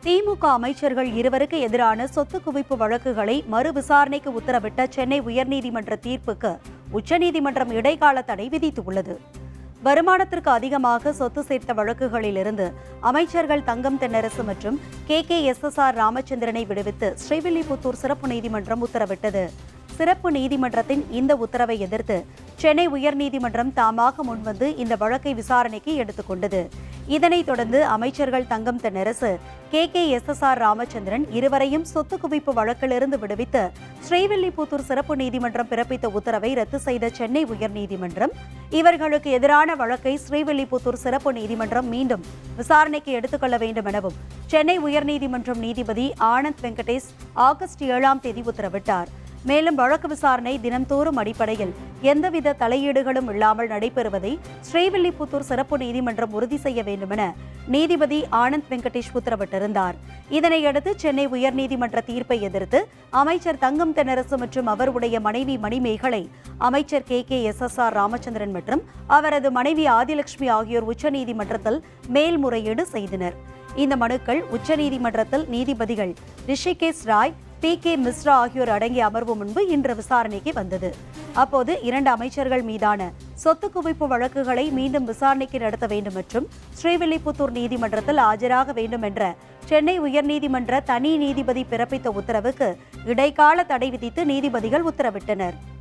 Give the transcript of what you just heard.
திமுக அமைச்சர்கள் இருவருக்கு எதிரான சொத்து குவிப்பு வழக்குகளை மறு விசாரணைக்கு உத்தரவிட்ட சென்னை உயர்நீதிமன்ற தீர்ப்புக்கு உச்சநீதிமன்றம் இடைக்கால தடை விதித்துள்ளது வருமானத்திற்கு அதிகமாக சொத்து சேர்த்த வழக்குகளிலிருந்து அமைச்சர்கள் தங்கம் தென்னரசு மற்றும் K K S S R ராமச்சந்திரனை விடுவித்து ஸ்ரீவில்லிபுத்தூர் சிறப்பு நீதிமன்றம் உத்தரவிட்டது சிறப்பு நீதிமன்றத்தின் இந்த உத்தரவை எதிர்த்து சென்னை உயர்நீதிமன்றம் தாமாக முன்வந்து இந்த வழக்கை விசாரணைக்கு எடுத்துக்கொண்டது இதனைத் தொடர்ந்து அமைச்சர்கள் Thangam Thennarasu K K S S R Ramachandran இருவரையும் சொத்து குவிப்பு வழக்கிலிருந்து விடுவித்து ஸ்ரீவில்லிபுத்தூர் சிறப்பு நீதிமன்றம் பிறப்பித்த உத்தரவை ரத்து செய்த சென்னை உயர்நீதிமன்றம் இவர்களுக்கு எதிரான வழக்கை ஸ்ரீவில்லிபுத்தூர் சிறப்பு நீதிமன்றம் மீண்டும் விசாரணைக்கு எடுத்துக்கொள்ள வேண்டும் எனவும் சென்னை உயர்நீதிமன்றம் நீதிபதி ஆனந்த் வெங்கடேஷ் ஆகஸ்ட் ஏழாம் தேதி உத்தரவிட்டார் மேலும் வழக்கு விசாரணை தினம்தோறும் அடிப்படையில் எந்தவித தலையீடுகளும் இல்லாமல் நடைபெறுவதை ஸ்ரீவில்லிபுத்தூர் சிறப்பு நீதிமன்றம் உறுதி செய்ய வேண்டுமென நீதிபதி ஆனந்த் வெங்கடேஷ் உத்தரவிட்டிருந்தார் இதனையடுத்து சென்னை உயர்நீதிமன்ற தீர்ப்பை எதிர்த்து அமைச்சர் தங்கம் தென்னரசு மற்றும் அவருடைய மனைவி மணிமேகலை அமைச்சர் K K S S R Ramachandran மற்றும் அவரது மனைவி ஆதிலட்சுமி ஆகியோர் உச்சநீதிமன்றத்தில் மேல்முறையீடு செய்தனர் இந்த மனுக்கள் உச்சநீதிமன்றத்தில் நீதிபதிகள் ரிஷிகேஷ் ராய் பி கே மிஸ்ரா ஆகியோர் அடங்கிய அமர்வு முன்பு இன்று விசாரணைக்கு வந்தது அப்போது இரண்டு அமைச்சர்கள் மீதான சொத்து குவிப்பு வழக்குகளை மீண்டும் விசாரணைக்கு நடத்த வேண்டும் மற்றும் ஸ்ரீவில்லிபுத்தூர் நீதிமன்றத்தில் ஆஜராக வேண்டும் என்ற சென்னை உயர்நீதிமன்ற தனி நீதிபதி பிறப்பித்த உத்தரவுக்கு இடைக்கால தடை விதித்து நீதிபதிகள் உத்தரவிட்டனர்